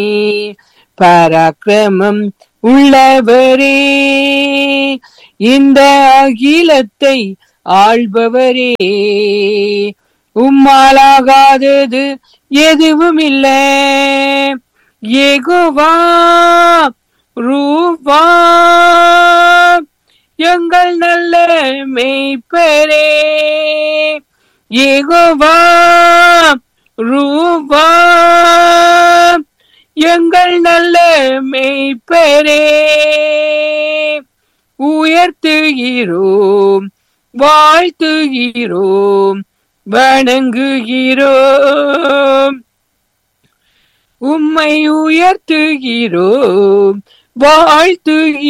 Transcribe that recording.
பராக்கிரமம் உள்ளவரே இந்த அகிலத்தை ஆள்பவரே உம்மாலாகாதது எதுவும் இல்லை ஏகுவா ரூபா எங்கள் நல்ல மெய்ப்பரே ஏகுவா ரூபா எங்கள் நல்ல மெய்ப்பரே உயர்த்துகிறோம் வாழ்த்துகிறோம் வணங்குகிறோம் உம்மை உயர்த்துகிறோம் வாழ்த்துகிறோம்